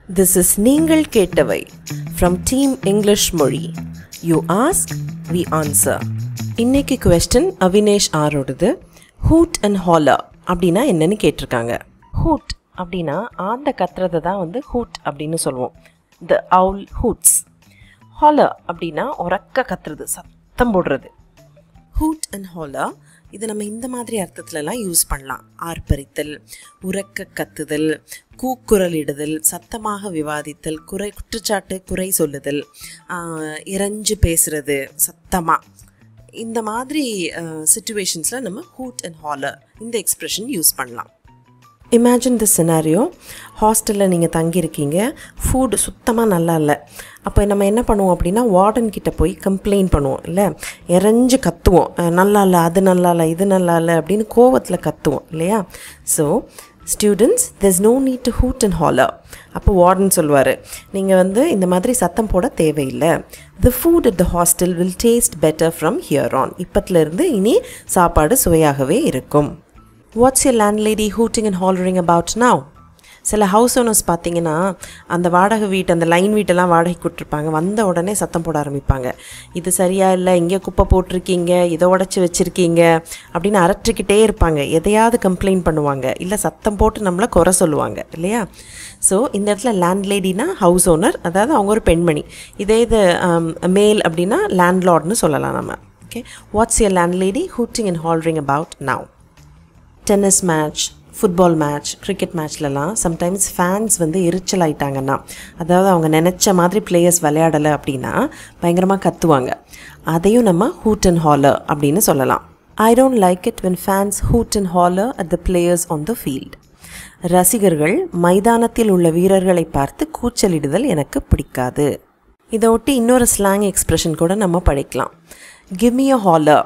This is நீங்கள் கேட்டவை from Team English மொழி You ask, we answer. இன்னைக்கு கொஸ்டின் அவினேஷ் ஆரோடது ஹூட் அண்ட் ஹாலர் அப்படின்னா என்னன்னு கேட்டிருக்காங்க ஹூட் அப்படின்னா ஆந்த கத்துறதை தான் வந்து ஹூட் அப்படின்னு சொல்லுவோம் த அவுல் ஹூட்ஸ் ஹாலர் அப்படின்னா உறக்க கத்துறது சத்தம் போடுறது ஹூட் அண்ட் ஹாலர் இது நம்ம இந்த மாதிரி அர்த்தத்துலலாம் யூஸ் பண்ணலாம் ஆர்ப்பரித்தல் உறக்க கத்துதல் கூக்குரலிடுதல் சத்தமாக விவாதித்தல் குறை குற்றச்சாட்டு குறை சொல்லுதல் ஆஹ், இறைஞ்சு பேசுறது சத்தமாக இந்த மாதிரி சுச்சுவேஷன்ஸில் நம்ம ஹூட் அண்ட் ஹாலர் இந்த எக்ஸ்ப்ரெஷன் யூஸ் பண்ணலாம் இமேஜின் த சினாரியோ ஹாஸ்டலில் நீங்கள் தங்கியிருக்கீங்க ஃபுட் சுத்தமாக நல்லா இல்லை அப்போ நம்ம என்ன பண்ணுவோம் அப்படின்னா வார்டன் கிட்ட போய் கம்ப்ளைண்ட் பண்ணுவோம் இல்லை இறைஞ்சு கத்துவோம் அஹ் நல்லா இல்லை அது நல்லா இல்லை இது நல்லா இல்லை அப்படின்னு கோவத்தில் கத்துவோம் இல்லையா so students there's no need to hoot and holler அப்போ வார்டன் சொல்வார் நீங்கள் வந்து இந்த மாதிரி சத்தம் போட தேவையில்லை the food at the hostel will taste better from here on இப்பத்துலேருந்து இனி சாப்பாடு சுவையாகவே இருக்கும் what's your landlady hooting and hollering about now சில ஹவுஸ் ஓனர்ஸ் பார்த்தீங்கன்னா அந்த வாடகை வீட்டு அந்த லைன் வீட்டெல்லாம் வாடகை கொடுத்துருப்பாங்க வந்த உடனே சத்தம் போட ஆரம்பிப்பாங்க இது சரியா இல்லை இங்கே குப்பை போட்டிருக்கீங்க இதை உடச்சி வச்சுருக்கீங்க அப்படின்னு அரற்றிக்கிட்டே இருப்பாங்க எதையாவது கம்ப்ளைண்ட் பண்ணுவாங்க இல்லை சத்தம் போட்டு நம்மளை குறை சொல்லுவாங்க இல்லையா ஸோ இந்த இடத்துல லேண்ட்லேடினா ஹவுஸ் ஓனர் அதாவது அவங்க ஒரு பெண்மணி இதே இது மேல் அப்படின்னா லேண்ட்லார்ட்னு சொல்லலாம் நம்ம okay what's your landlady hooting and hollering about now tennis match football match cricket மேட்ச்லலாம் சம்டைம்ஸ் ஃபேன்ஸ் வந்து எரிச்சல் ஆயிட்டாங்கன்னா அதாவது அவங்க நினச்ச மாதிரி பிளேயர்ஸ் விளையாடலை அப்படின்னா பயங்கரமாக கத்துவாங்க அதையும் நம்ம ஹூட் அண்ட் ஹாலர் அப்படின்னு சொல்லலாம் I don't like it when fans hoot and holler at the players on the field ரசிகர்கள் மைதானத்தில் உள்ள வீரர்களை பார்த்து கூச்சலிடுதல் எனக்கு பிடிக்காது இதை ஒட்டி இன்னொரு ஸ்லாங் எக்ஸ்பிரஷன் கூட நம்ம படிக்கலாம் give me a holler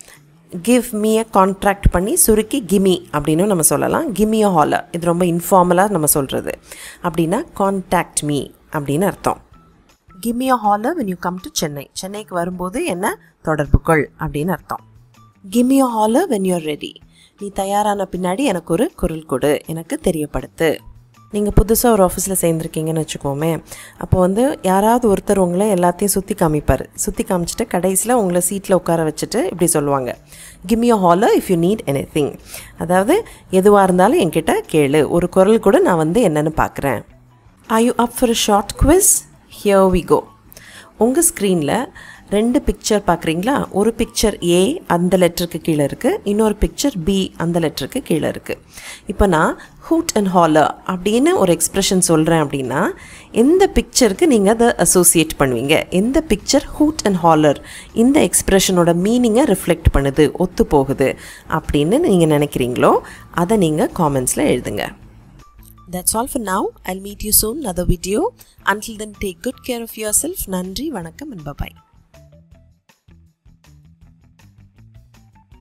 give me a contract பண்ணி சுருக்கி கிமி அப்படின்னு நம்ம சொல்லலாம் கிமி அ ஹாலர் இது ரொம்ப இன்ஃபார்மலாக நம்ம சொல்கிறது அப்படின்னா கான்டாக்ட் மீ அப்படின்னு அர்த்தம் gimme a holler when you come to Chennai சென்னைக்கு வரும்போது என்ன தொடர்பு கொள் அப்படின்னு அர்த்தம் gimme a holler when you're ready நீ தயாரான பின்னாடி எனக்கு ஒரு குரல் கொடு எனக்கு தெரியப்படுத்து நீங்கள் புதுசாக ஒரு ஆஃபீஸில் சேர்ந்துருக்கீங்கன்னு வச்சுக்கோமே அப்போ வந்து யாராவது ஒருத்தர் உங்களை எல்லாத்தையும் சுற்றி காமிப்பார் சுற்றி காமிச்சிட்டு கடைசியில் உங்களை சீட்டில் உட்கார வச்சுட்டு இப்படி சொல்லுவாங்க give you holler if you need anything அதாவது எதுவாக இருந்தாலும் என்கிட்ட கேளு ஒரு குரல் கூட நான் வந்து என்னன்னு பார்க்குறேன் are you up for a short quiz here we go உங்கள் ஸ்க்ரீனில் ரெண்டு பிக்சர் பார்க்குறீங்களா ஒரு பிக்சர் ஏ அந்த லெட்டருக்கு கீழே இருக்குது இன்னொரு பிக்சர் பி அந்த லெட்டருக்கு கீழே இருக்குது இப்போ நான் ஹூட் அண்ட் ஹாலர் அப்படின்னு ஒரு எக்ஸ்ப்ரெஷன் சொல்கிறேன் அப்படின்னா எந்த பிக்சருக்கு நீங்கள் அதை அசோசியேட் பண்ணுவீங்க எந்த பிக்சர் ஹூட் அண்ட் ஹாலர் இந்த எக்ஸ்ப்ரெஷனோட மீனிங்கை ரிஃப்ளெக்ட் பண்ணுது ஒத்து போகுது அப்படின்னு நீங்கள் நினைக்கிறீங்களோ அதை நீங்கள் காமெண்ட்ஸில் எழுதுங்க That's all for now. I'll meet you soon, another video. Until then, take good care of yourself. Nandri, Vanakkam, and bye bye.